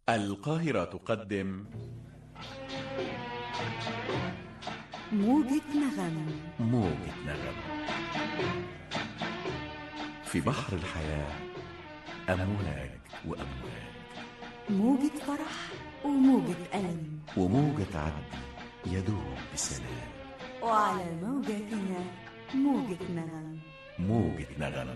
القاهرة تقدم موجة نغم موجة نغم في بحر الحياة أمواج وأمواج موجة فرح وموجة ألم وموجة عدي يدوب بسلام وعلى موجتنا موجة نغم موجة نغم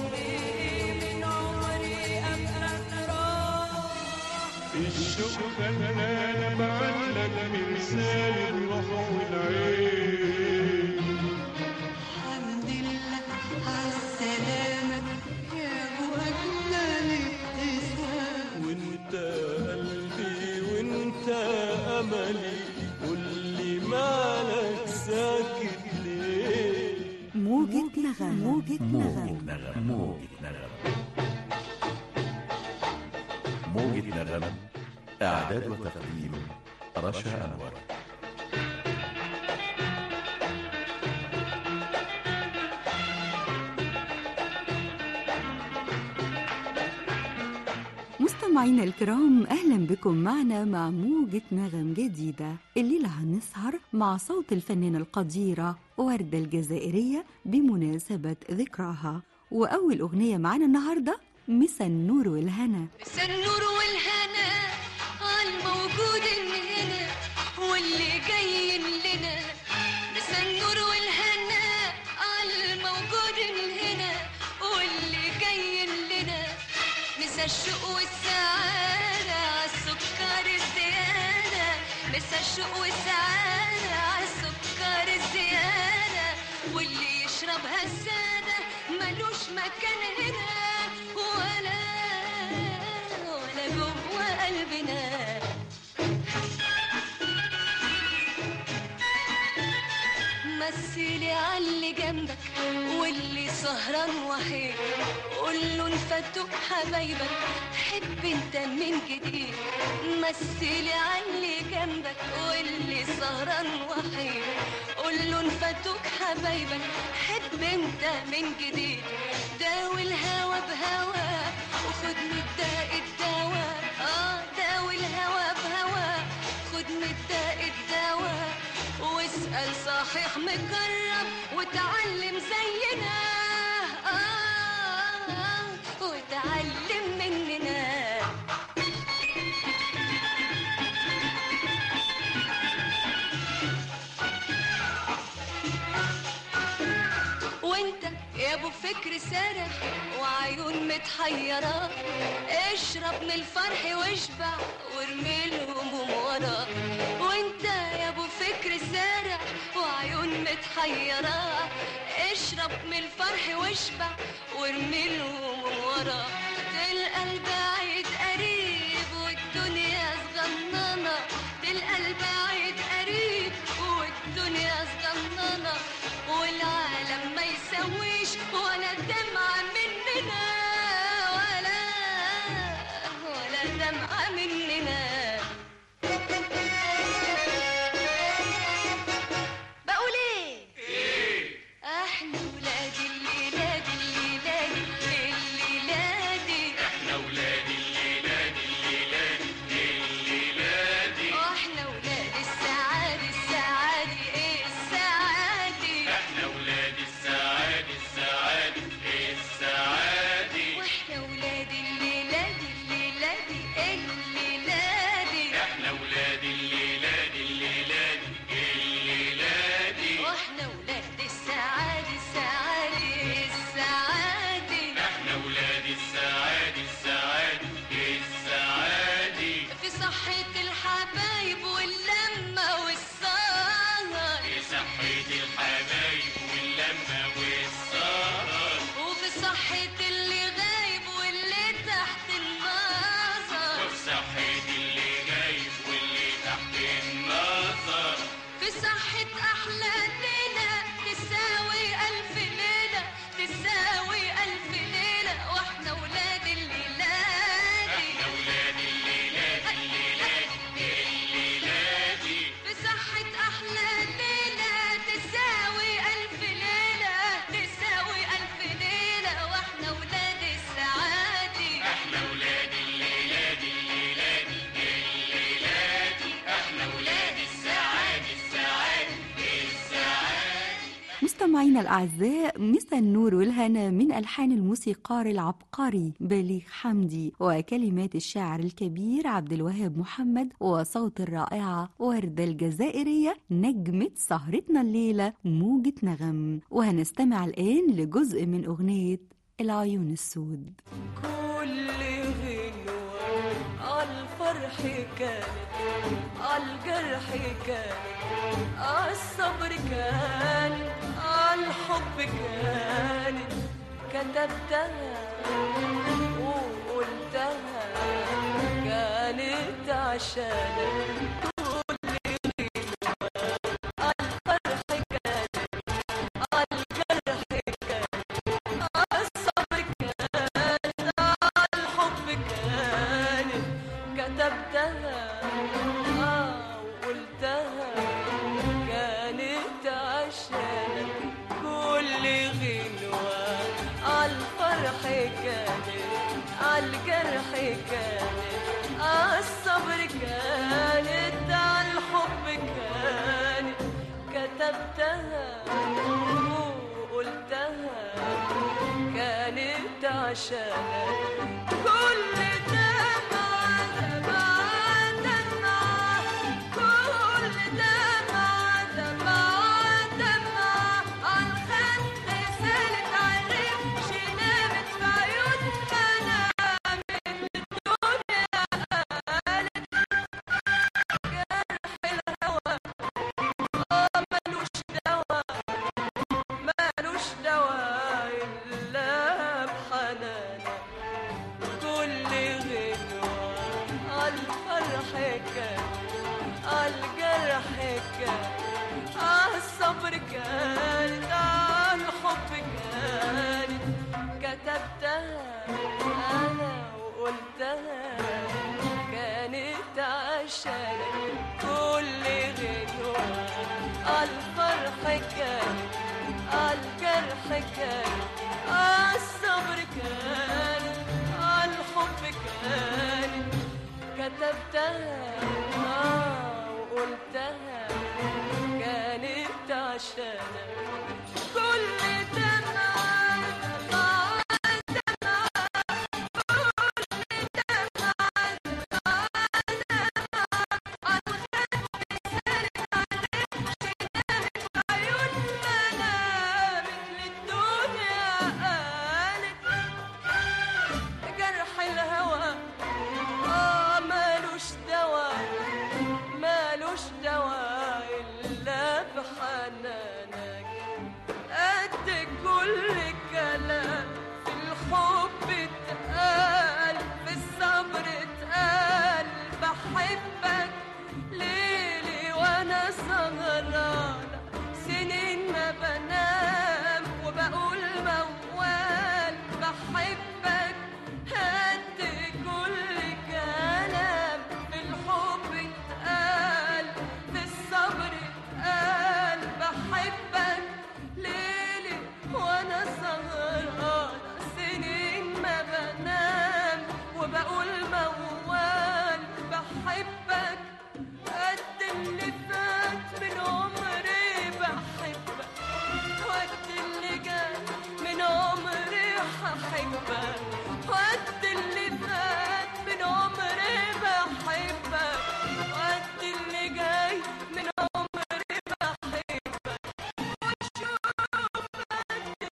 الشوق خلانا بعلق مرسال الروح والعين الحمد لله عالسلامة يا أبو أجمل ابتسام وانت قلبي وانت املي قولي مالك ساكت ليه موجة نغم موجة موجة نغم نغم موجة نغم موجة نغم إعداد وتقديم رشا أنور مستمعينا الكرام أهلا بكم معنا مع موجة نغم جديدة الليلة هنسهر مع صوت الفنانة القديرة وردة الجزائرية بمناسبة ذكراها وأول أغنية معنا النهاردة مسا النور والهنا بس النور والهنا عالموجود هنا واللي جاي لنا بس النور والهنا عالموجود هنا واللي جاي لنا مسا الشوق والسعادة عالسكر الزيادة مسا الشوق والسعادة عالسكر الزيادة واللي يشربها السادة ملوش مكان هنا ولا ولا جوه قلبنا مثلي عاللي جنبك واللي سهران وحيد قول له انفتوك حبايبك حب انت من جديد مثلي عاللي جنبك واللي سهران وحيد قول له انفتوك حبايبك حب انت من جديد داوي الهوى بهوى وخد من الداء الدواء اه داوي الهوى بهوى خد من الداء الدواء واسأل صحيح مجرب وتعلم زينا آه آه وتعلم مننا وانت يا ابو فكر سارح وعيون متحيرة اشرب من الفرح واشبع وارمي الهموم ورا وانت يا ابو فكر سارح وعيون متحيرة اشرب من الفرح واشبع وارمي الهموم ورا تلقى البعيد قريب والدنيا صغننة تلقى البعيد قريب والدنيا صغننة والعالم ما يسويش ولا دمعة مننا ولا ولا دمعة مننا بقول ايه احنا ولاد الليلاد الليلاد الليلادي احنا ولاد الليلاد الليلاد الليلادي واحنا ولاد السعاد السعادي ايه السعادي احنا ولاد السعاد السعاد السعادي واحنا ولاد الليلاد الليلادي الليلادي مستمعينا الأعزاء مسا النور والهنا من ألحان الموسيقار العبقري بليغ حمدي وكلمات الشاعر الكبير عبد الوهاب محمد وصوت الرائعة وردة الجزائرية نجمة سهرتنا الليلة موجة نغم وهنستمع الآن لجزء من أغنية العيون السود كل غنوة عالفرح كانت عالجرح كانت عالصبر كانت عالحب كانت كتبتها وقلتها كانت عشانك عالفرح كانت عالجرح كانت عالصبر كانت عالحب كانت كتبتها آه وقلتها كانت عشانك كل غنوة عالفرح كانت عالجرح كانت عالصبر كانت عالحب كانت كتبتها وقلتها كانت عشانك كل دمعة دمعة دمعة كل دمعة دمعة دمعة عالخد سالت عالريح شنامت في عيون منامت الدنيا قالت جرح الهوى آه ملوش دوا مالوش دوا إلا بحنانك كل غنوة عالفرح كان عالجرح كان عالصبر كانت عالحب كانت كتبتها أنا وقلتها كانت عشانك كل غنوة عالفرح كانت عالجرح كانت عالصبر كانت عالحب كانت كتبتها آه وقلتها كانت عشانك كل دمعة دمعة دمعة كل دمعة دمعة دمعة عالخد سالت عالريح شنامت في عيون منامت للدنيا قالت جرح الهوى آه مالوش دوا مالوش دوا إلا بحنانك قد كل كلام في الحب اتقال في الصبر اتقال بحبك ليلي وانا سهرانة سنين ما بنام وبقول موال بحبك قد كل كلام في الحب اتقال في الصبر اتقال بحبك ليلي وانا سهرانة سنين ما بنام وبقول موال بحبك قد اللي فات من عمري بحبك وقت اللي جاي من عمري هحبك وقت اللي فات من عمري بحبك وقت اللي جاي من عمري بحبك وشوف قد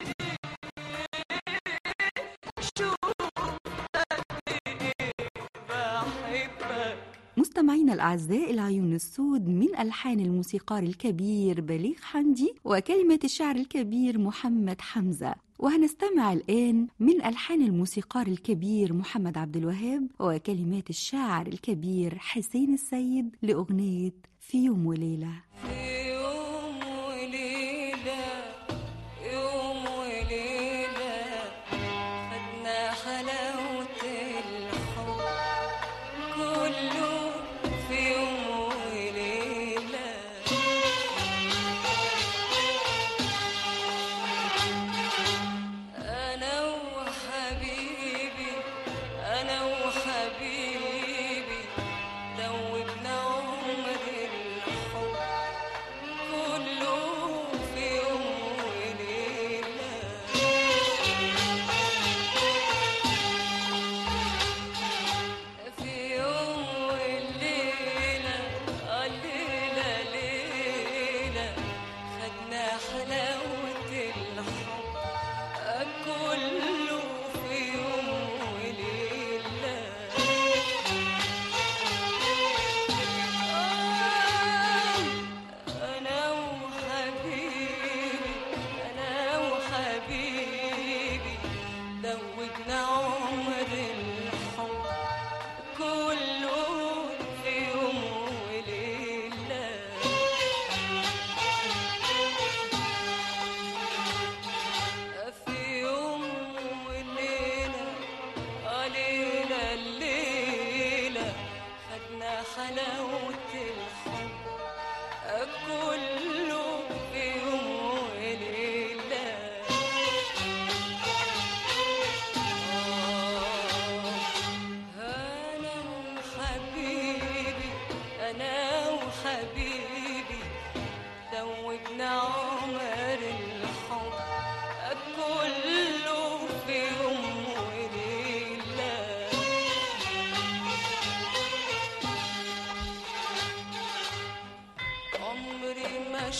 ايه شوف قد ايه بحبك مستمعينا الأعزاء العيون السود من ألحان الموسيقار الكبير بليغ حمدي وكلمات الشاعر الكبير محمد حمزة وهنستمع الآن من ألحان الموسيقار الكبير محمد عبد الوهاب وكلمات الشاعر الكبير حسين السيد لأغنية في يوم وليلة في يوم وليلة يوم وليلة خدنا حلاوة الحب كله في يوم وليلة أنا وحبيبي أنا وحبيبي دوبنا عمر الحب كله في يوم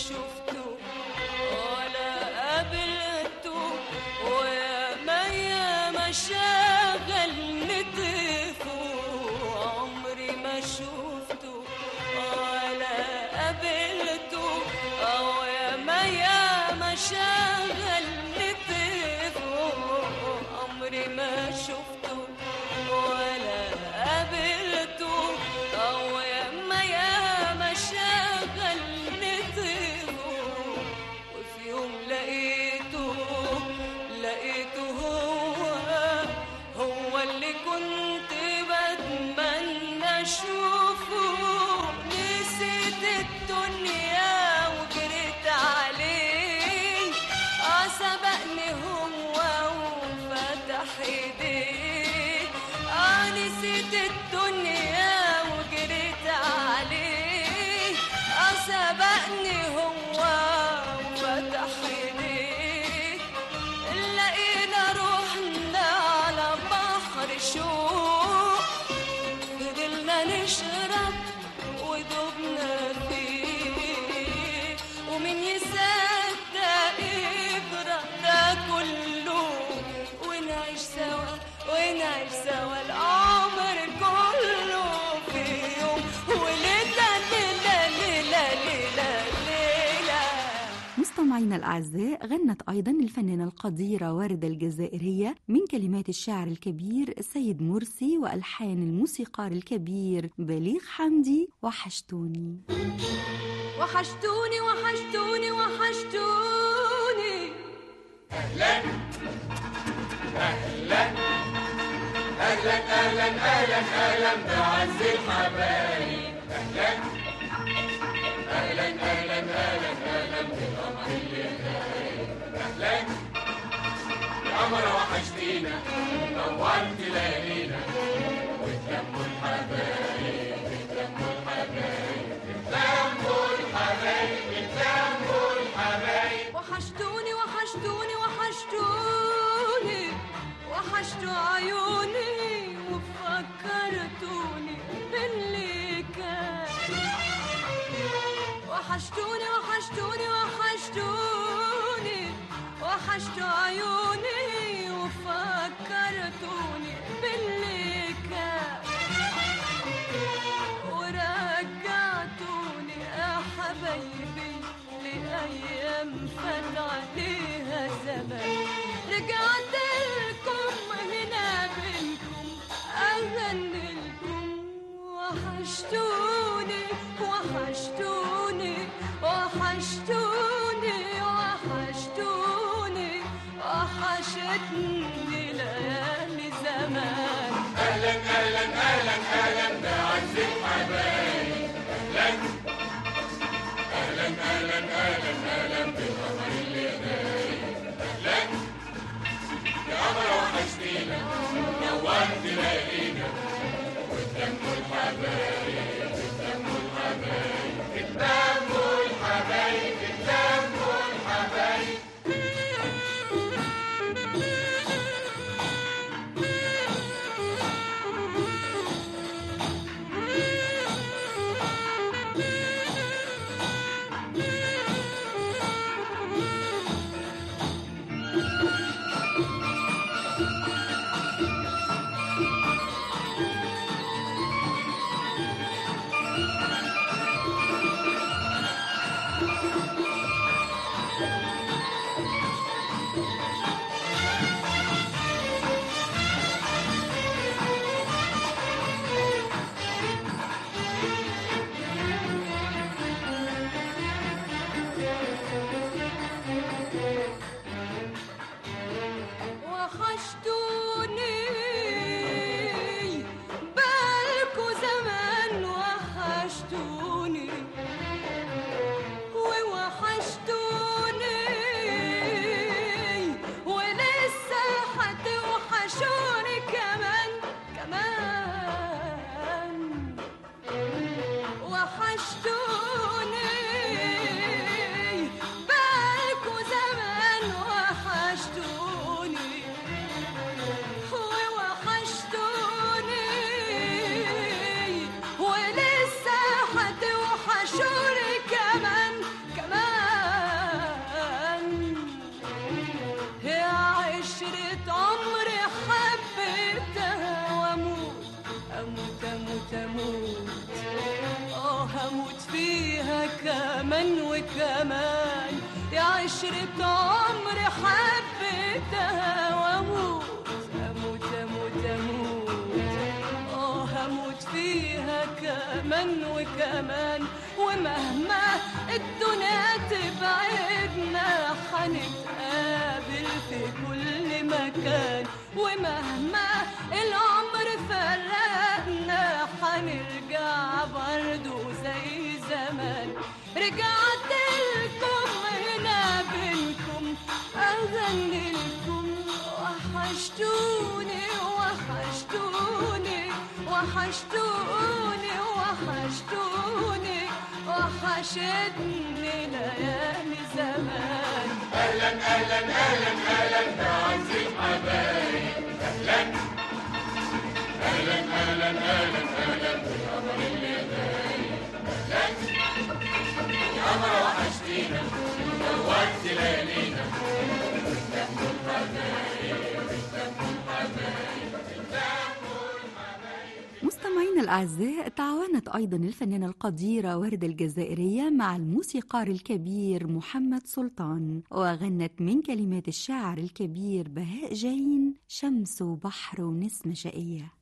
شفته ولا قابلته ويا ما يا ما شغل نطفه عمري ما شفته ولا قابلته أو يا ما يا ما شغل نطفه عمري ما شفته ولا قابلته أو يا ما يا ما شغل نطفه وفي يوم لقيته لقيته هو هو اللي كنت بتمنى اشوفه نسيت الدنيا وجريت عليه اه سبقني هو وفتح ايديه اه نسيت الدنيا وجريت عليه اه سبقني هو وفتح ايديه لقينا روحنا على بحر شوق فضلنا نشرب ودوبنا فيه ومن يصدق يبرق ده كله ونعيش سوا ونعيش سوا العمر كله في يوم وليلة ليلة ليلة ليلة ليلة مستمعينا الأعزاء غنت أيضا الفنانة القديرة وردة الجزائرية من كلمات الشاعر الكبير السيد مرسي وألحان الموسيقار الكبير بليغ حمدي وحشتوني وحشتوني وحشتوني وحشتوني وحشتوني وحشتوني وحشتوني وحشتوا عيوني وفكرتوني باللي كان وحشتوني وحشتوني وحشتوني وحشتوا عيوني وفكرتوني باللي كان ورجعتوني يا حبايبي لأيام فات عليها زمان رجعت لكم هنا بينكم أغني لكم وحشتوني وحشتوني وحشتوني وحشتوني وحشتني ليالي زمان كمان وكمان يا عشرة عمري حبيتها واموت اموت اموت اموت اه هموت فيها كمان وكمان ومهما الدنيا تبعدنا حنتقابل في كل مكان ومهما العمر فرقنا حنرجع برضو زي زمان رجعت لكم هنا بينكم اغني لكم وحشتوني وحشتوني وحشتوني وحشتوني وحشتني ليالي زمان مستمعينا الأعزاء تعاونت أيضا الفنانة القديرة وردة الجزائرية مع الموسيقار الكبير محمد سلطان وغنت من كلمات الشاعر الكبير بهاء جاين شمس وبحر ونسمة شقية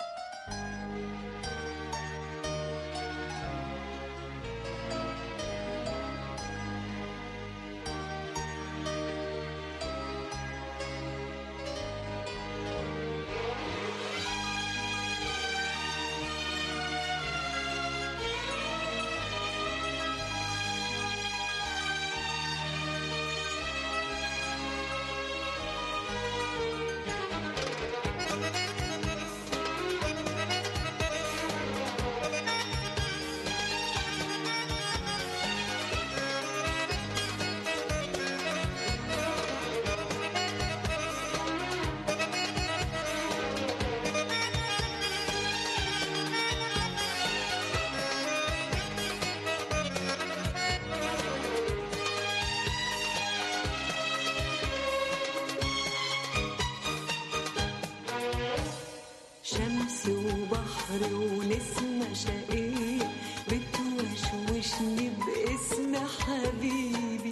شمس وبحر ونسمة شقية بتوشوشني باسم حبيبي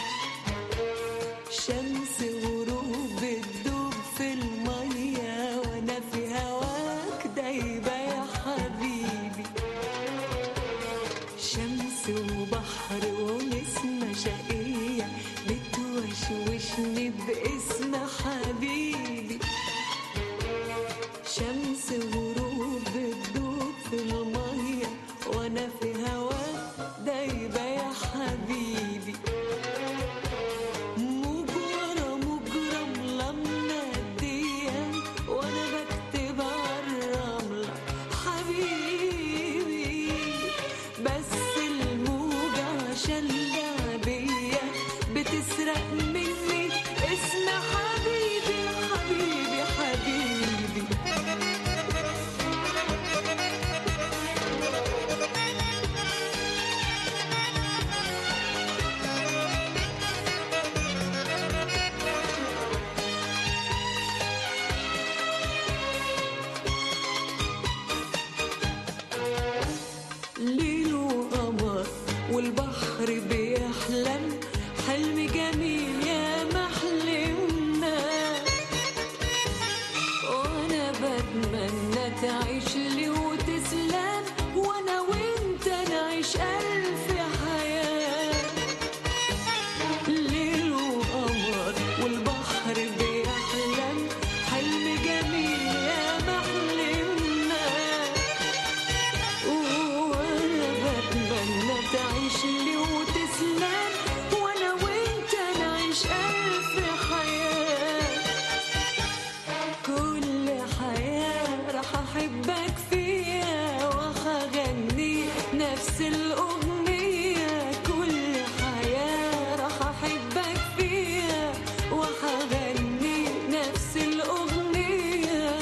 شمس وغروب بتدوب في المية وانا في هواك دايبة يا حبيبي شمس وبحر ونسمة شقية بتوشوشني باسم حبيبي شمس وغروب بتدوب في المية وانا في هواك دايبة يا حبيبي مجرى مجرى ملمنا الدية وانا بكتب عالرملة حبيبي بس الموجة عشان لعبية بتسرق مني اسم حبيبي حبيبي حبيبي ليل وقمر والبحر بيحلم حلم جميل يا محلمنا وانا بتمنى تعيش لي وتسلم وانا وانت نعيش الف حياه ليل وقمر والبحر بيحلم حلم جميل يا محلمنا وانا بتمنى تعيش لي وتسلم وانا وانت نعيش الف حياه كل حياه راح احبك فيها وهغني نفس الاغنيه كل حياه راح احبك فيها وهغني نفس الاغنيه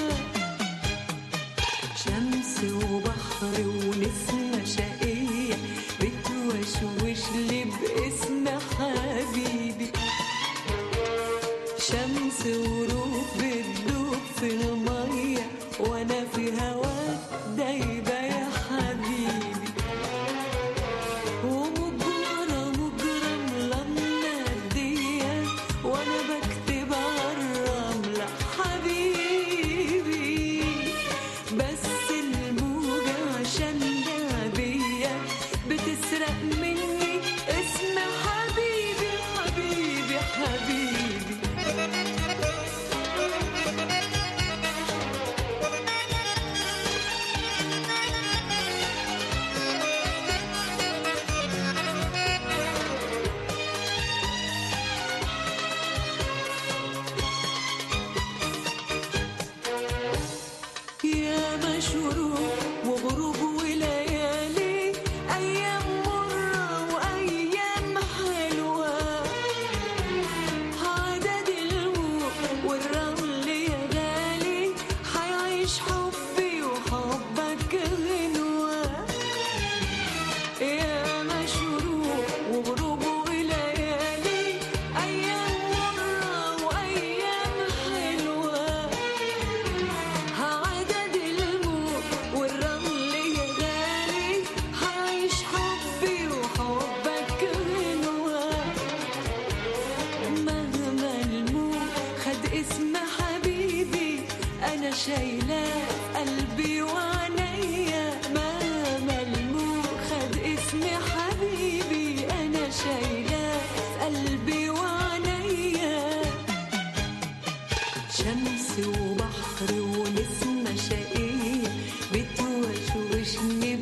شمس وبحر ونسمة شقية بتوشوش لي باسم حبيبي شمس وروح بتدوب في المية وانا في هواك دايبة يا حبيبي ومجرى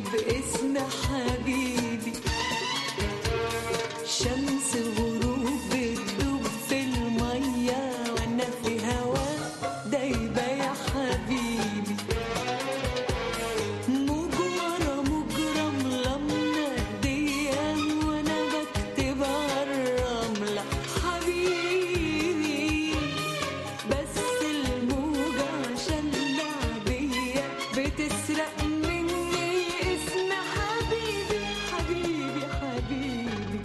باسم حبيبي شمس غروب بتدوب في المية وانا في هوا دايبة يا حبيبي موج ورا موج رملة منادية وانا بكتب عالرملة حبيبي بس الموجة عشان لعبية بتسرق مني اسم حبيبي حبيبي حبيبي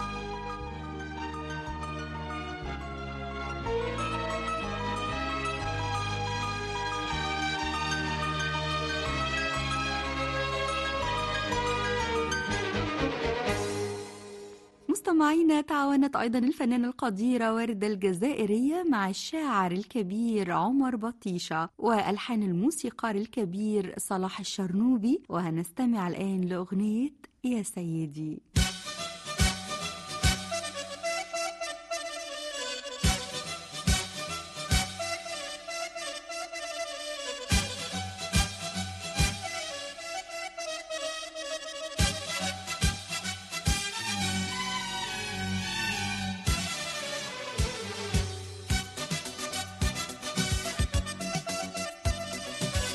مستمعينا تعاونت أيضا الفنانة القديرة وردة الجزائرية مع الشاعر الكبير عمر بطيشة وألحان الموسيقار الكبير صلاح الشرنوبي وهنستمع الآن لأغنية يا سيدي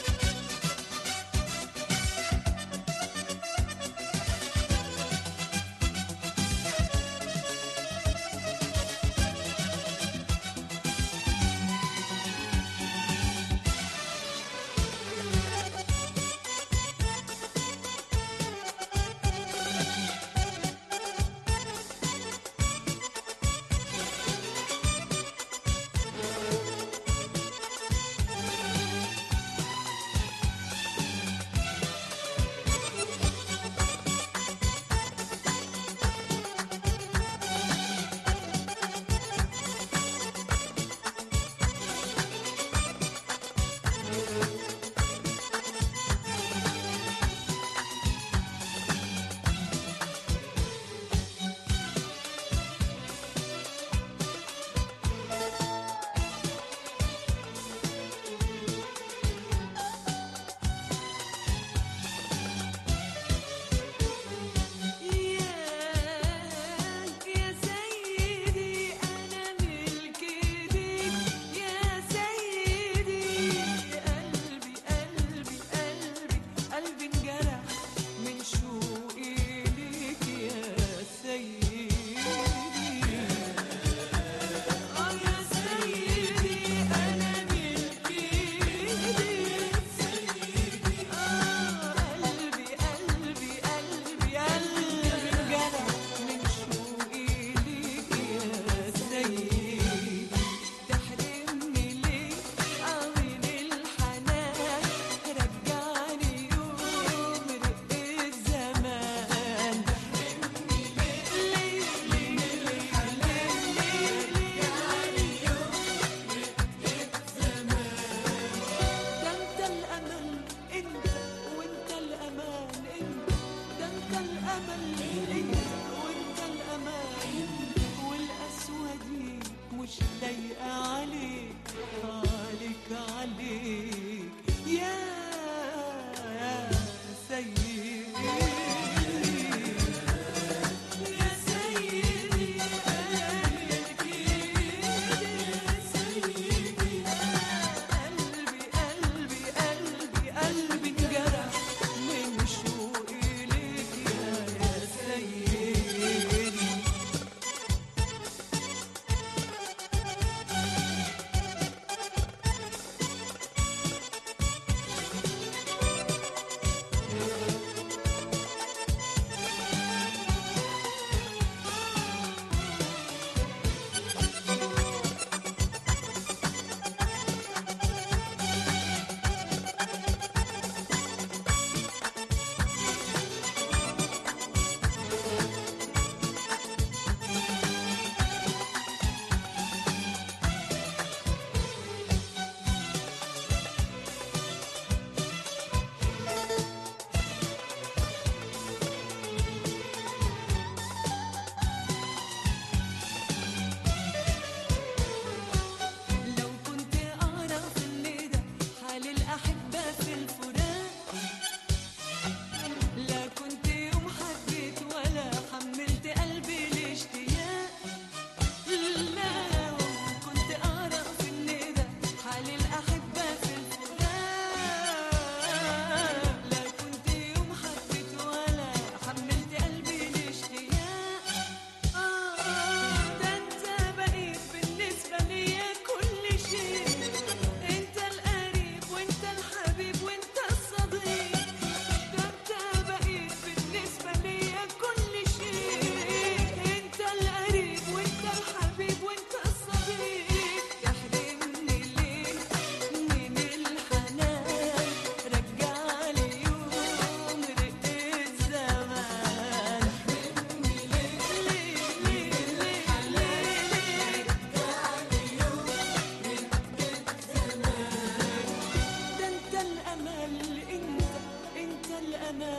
يا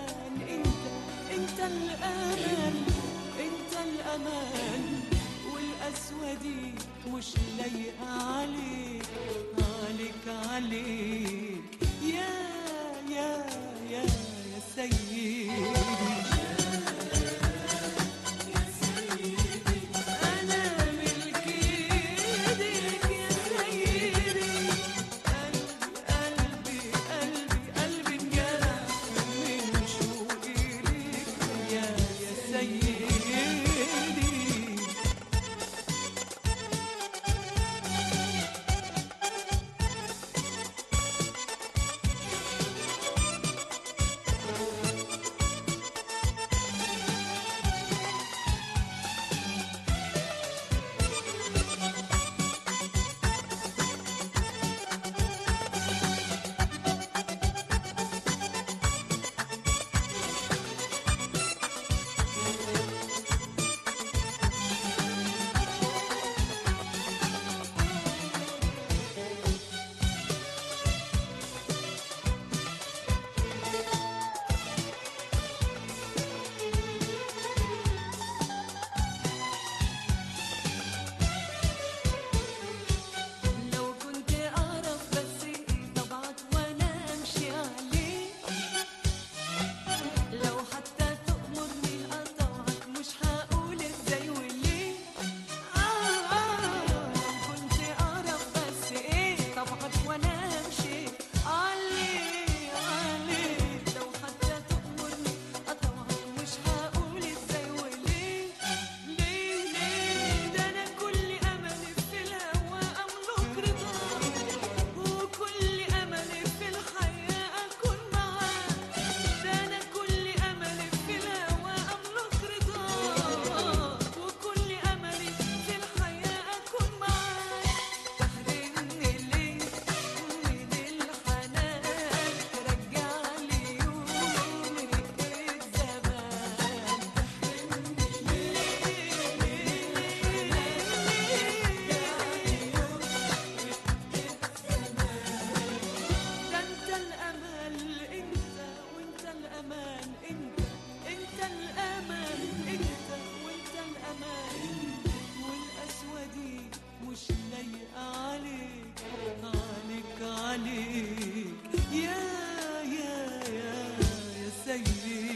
الأمان أنت أنت الأمان أنت الأمان والقسوة دي مش لايقة عليك عليك عليك يا يا يا يا سيدي أنا ملك إيديك يا سيدي قلبي قلبي قلبي انجرح من شوقي ليك يا يا سيدي لو كنت أعرف بس طبعك وأنا أمشي عليه لو حتى تأمرني أطوعك مش هقول إزاي وليه آه آه لو كنت أعرف بس إيه طبعك وأنا أمشي عليه عليه لو حتى تأمرني أطوعك مش هقول إزاي وليه ليه ليه ده أنا كل أملي في الهوى أملك رضاك وكل أملي في الحياة أكون معاك ده أنا كل أملي في الهوى أملك رضاك وكل أملي في الحياة أكون معاك تحرمني ليه من الحنان ترجع لي يوم رقة زمان ده انت الامل انت وانت الامان انت انت الامان انت وانت الامان والقسوه دي مش لايقه عليك عليك عليك يا يا يا يا سيدي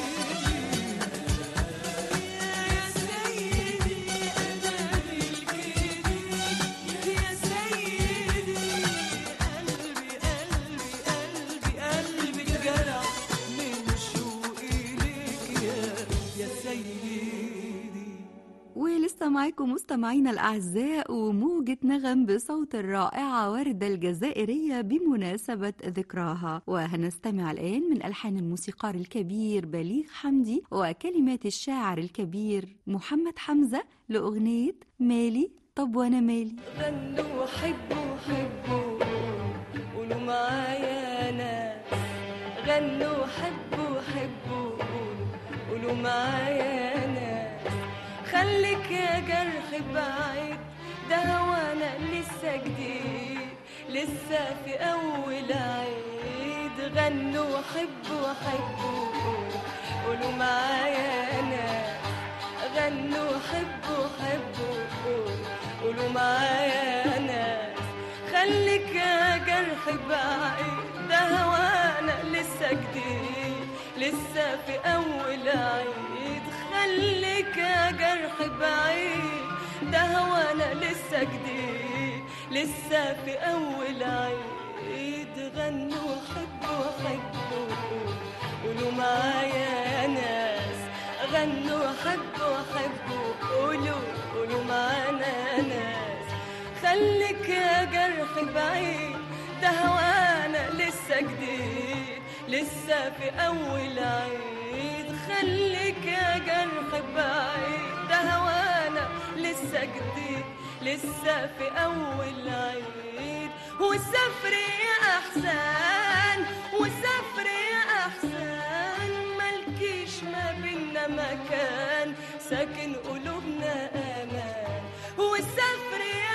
يا سيدي أنا ملك إيديك يا سيدي قلبي قلبي قلبي قلبي انجرح من شوقي ليك يا يا سيدي ولسه معاكم مستمعينا الأعزاء وموجة نغم بصوت الرائعة وردة الجزائرية بمناسبة ذكراها وهنستمع الآن من ألحان الموسيقار الكبير بليغ حمدي وكلمات الشاعر الكبير محمد حمزة لأغنية مالي طب وأنا مالي غنوا حبوا حبوا قولوا معايا ناس غنوا حبوا حبوا قولوا قولوا معايا ناس خليك يا جرح بعيد ده هوانا لسه جديد لسه في أول عيد غنوا حبوا حبوا قولوا قولوا معايا ناس غنوا حبوا حبوا قولوا قولوا معايا ناس خليك يا جرح بعيد ده هوانا لسه جديد لسه في أول عيد خليك يا جرح بعيد ده هوانا لسه جديد لسه في أول عيد غنوا حبوا حبوا قولوا معايا يا ناس غنوا حبوا حبوا قولوا قولوا معانا ناس خليك يا جرح بعيد ده هوانا لسه جديد لسه في أول عيد خليك يا جرح بعيد ده هوانا لسه جديد لسه في أول عيد وسافر يا أحسان وسافر يا أحسان ملكيش ما بينا مكان ساكن قلوبنا أمان وسافر يا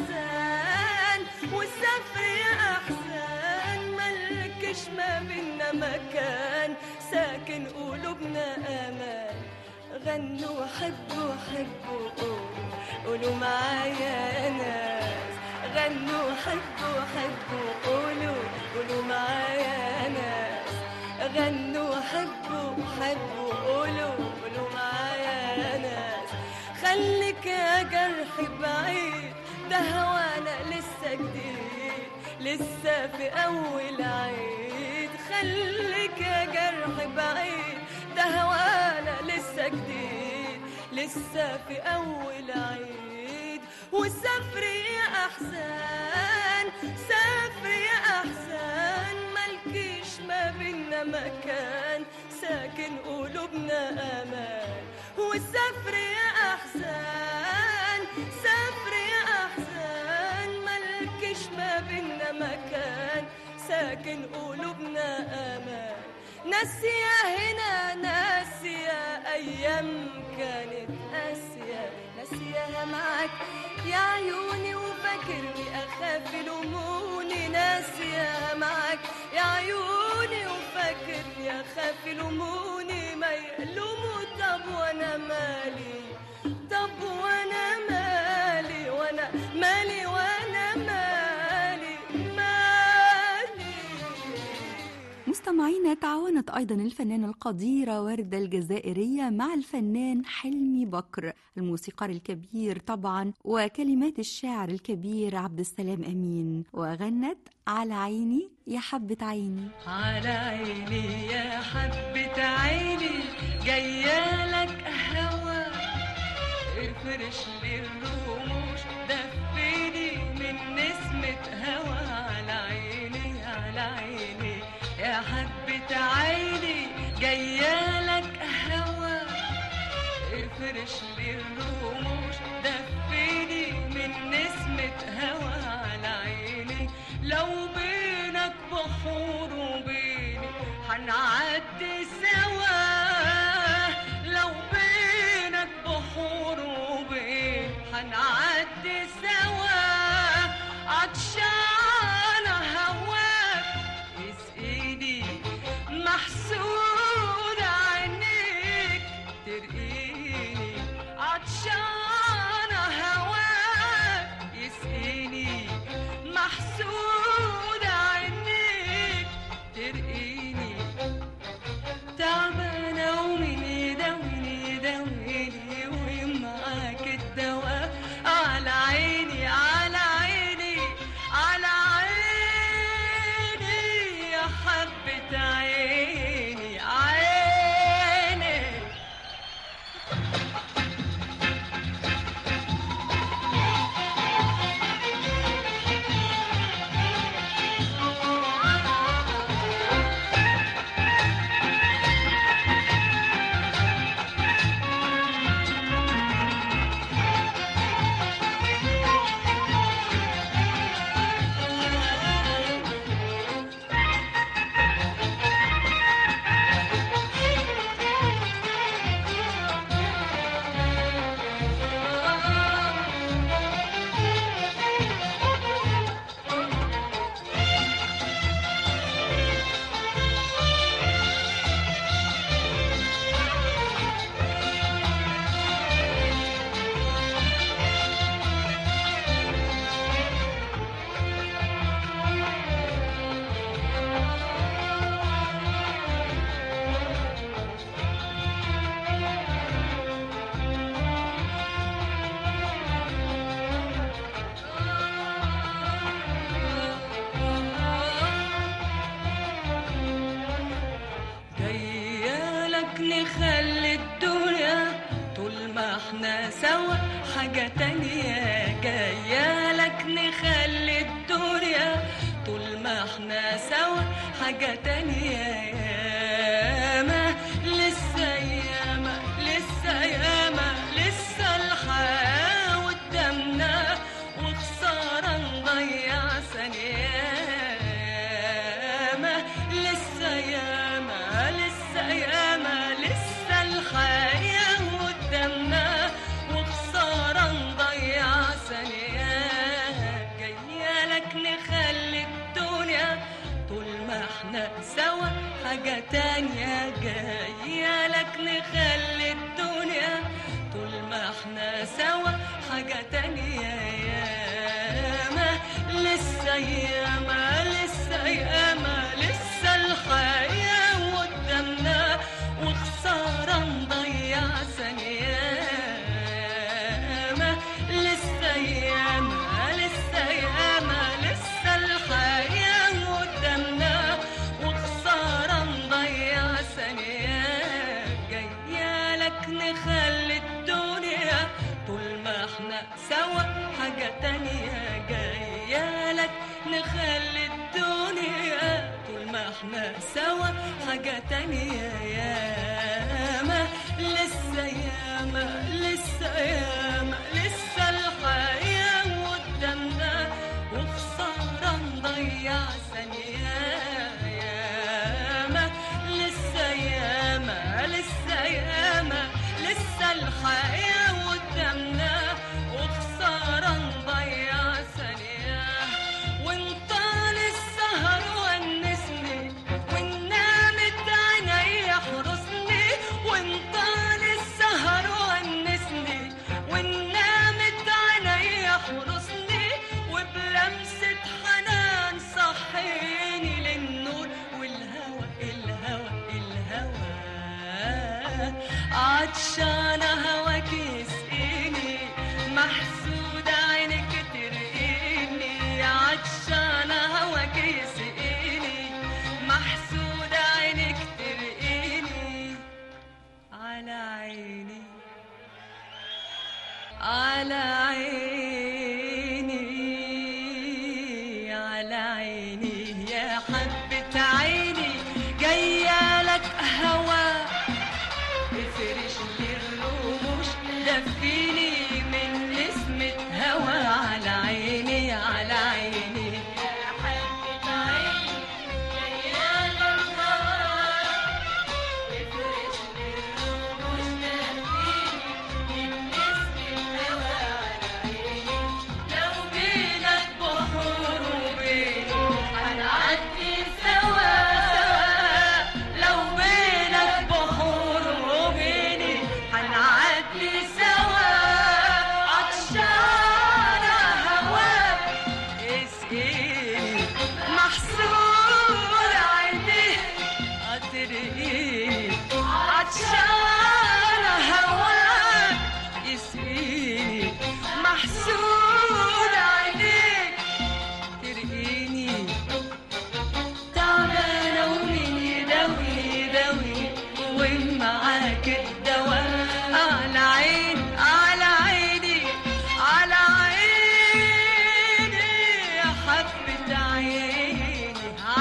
أحسان وسافر يا أحسان ملكش ما بينا مكان ساكن قلوبنا امان غنوا حبوا حبوا قولوا قولوا معايا يا ناس غنوا حبوا حبوا قولوا قولوا معايا يا ناس غنوا حبوا حبوا قولوا قولوا معايا يا ناس خليك يا جرح بعيد ده هوانا لسه جديد لسه في أول عيد خليك يا جرح بعيد ده هوانا لسه جديد لسه في أول عيد وسافر يا أحزان سافر يا أحزان ملكيش ما بينا مكان ساكن قلوبنا أمان وسافر يا أحزان سافر يا أحزان ملكش ما بينا مكان ساكن قلوبنا أمان ناسية هنا ناسية أيام كانت قاسية ناسيها معاك يا عيوني وفاكرني أخاف يلوموني ناسيها معاك يا عيوني وفاكرني أخاف يلوموني ما يلوموا طب وأنا مالي طب وأنا مالي وأنا مالي وأنا مالي مالي مستمعينا تعاونت أيضا الفنانة القديرة وردة الجزائرية مع الفنان حلمي بكر الموسيقار الكبير طبعا وكلمات الشاعر الكبير عبد السلام أمين وغنت على عيني يا حبة عيني على عيني يا حبة عيني جاية لك هوا افرش لي الرموش دفيني من نسمة هوا على عيني على عيني يا حبة عيني جاية لك هوا افرش لي الرموش دفيني من نسمة هوا على عيني لو بينك بحور وبيني هنعدي سوا لو بينك بحور وبيني هنعدي سوا عطشان هواك يسقيني محسود عينيك ترقيني عطشان هواك يسقيني محسود عينيك ترقيني تعبانة ومين يداويني يداويني ومعاك الدواء على عيني على عيني على عيني يا حبة عيني عيني جايالك نخلي الدنيا طول ما احنا سوا حاجة تانية جايالك نخلي الدنيا طول ما احنا سوا حاجة تانية ياما لسه ياما لسه ياما لسه الحياة قدامنا وخسارة نضيع ثانية ياما لسه ياما لسه ياما لسه الحياة قدامنا وخسارة نضيع ثانية جايالك نخلي الدنيا طول ما احنا سوا حاجة تانية جاية لك نخلي الدنيا طول ما احنا سوا حاجة تانية ياما لسه ياما لسه ياما لسه الحياة قدامنا وخسارة نضيع ثانية ياما لسه ياما لسه ياما لسه الحياة قدامنا وخسارة نضيع ثانية جاية لك نخلي الدنيا طول ما احنا سوا حاجة تانية جاية لك نخلي الدنيا طول ما احنا سوا حاجة تانية ياما لسه ياما لسه ياما لسه الحياة قدامنا وخسارة نضيع ثانية ياما لسه ياما لسه ياما لسه الحياة قدامنا وخسارة نضيع ثانية وانت للسهر ونسني ونامت عيني حرسني وانت للسهر ونسني ونامت عيني حرسني وبلمسة حنان صحيني للنور والهوى الهوى الهوى عطشانة هواك يسقيني محسودة عينك ترقيني عطشانة هواك يسقيني محسودة عينك ترقيني على عيني على عيني على عيني يا حبة عيني جاية لك هوا افرش لي الرموش دفيني من نسمة هوا على عيني على عيني يا حبة عيني جاية لك هوا افرش لي الرموش دفيني من نسمة هوا على عيني لو بينك بحور وبيني هنعدي سوا سوا لو بينك بحور وبيني هنعدي سوا عطشانة هواك اسقيني محسود عينيك أترقيني عطشانة هواك يسقيني محسود عينيك ترقيني تعبانة ومين يداوي يداوي ومعاك الدواء على عيني على عيني على عيني يا حبة عيني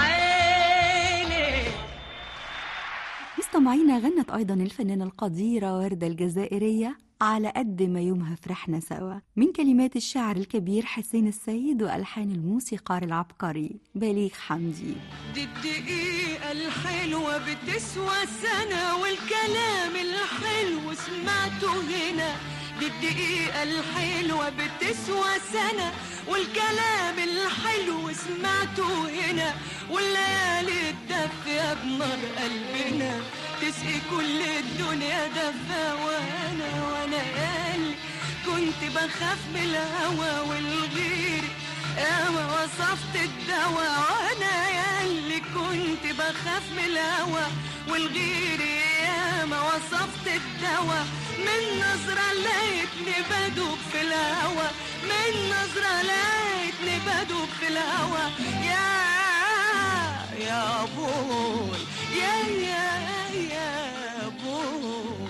عيني مستمعينا غنت أيضا الفنانة القديرة وردة الجزائرية على قد ما يومها فرحنا سوا من كلمات الشاعر الكبير حسين السيد وألحان الموسيقار العبقري بليغ حمدي دي الدقيقة الحلوة بتسوى سنة والكلام الحلو سمعته هنا دي الدقيقة الحلوة بتسوى سنة والكلام الحلو سمعته هنا والليالي الدافية بنار قلبنا تسقي كل الدنيا دفا وانا وانا قالي كنت بخاف من الهوى والغير ياما وصفت الدواء وانا ياللي كنت بخاف من الهوى والغير ياما وصفت الدواء من نظرة لقيتني بدوب في الهوى من نظرة لقيتني بدوب في الهوى يا يا بوي يا يا يا بوي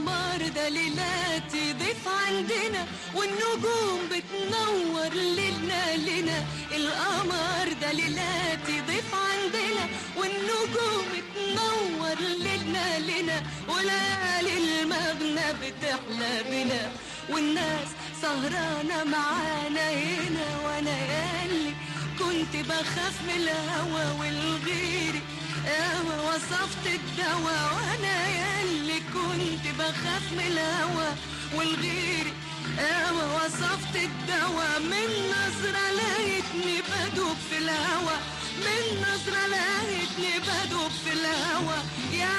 القمر ده ليلاتي ضيف عندنا والنجوم بتنور ليلنا لنا القمر ده ليلاتي ضيف عندنا والنجوم بتنور ليلنا لنا وليالي المغنى بتحلى بنا والناس سهرانة معانا هنا وانا يالي كنت بخاف من الهوى والغيري ياما وصفت الدواء وانا ياللي كنت بخاف من الهوى والغيري ياما وصفت الدواء من نظرة لقيتني بدوب في الهوى من نظرة لقيتني بدوب في الهوى يا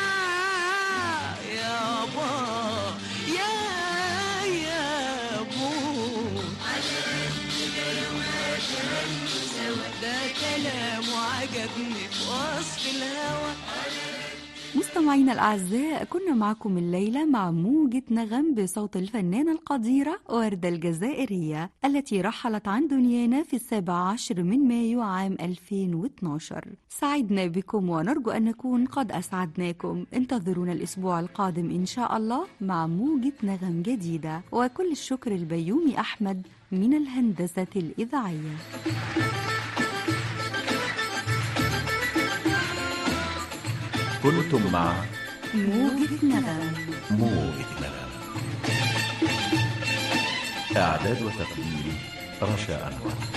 يا با يا يا بو ده كلام وعجبني في وصف الهوى مستمعينا الأعزاء كنا معكم الليلة مع موجة نغم بصوت الفنانة القديرة وردة الجزائرية التي رحلت عن دنيانا في السابع عشر من مايو عام 2012 سعدنا بكم ونرجو أن نكون قد أسعدناكم انتظرونا الأسبوع القادم إن شاء الله مع موجة نغم جديدة وكل الشكر البيومي أحمد من الهندسة الإذاعية كنتم مع موجة نغم موجة نغم إعداد وتقديم رشا أنور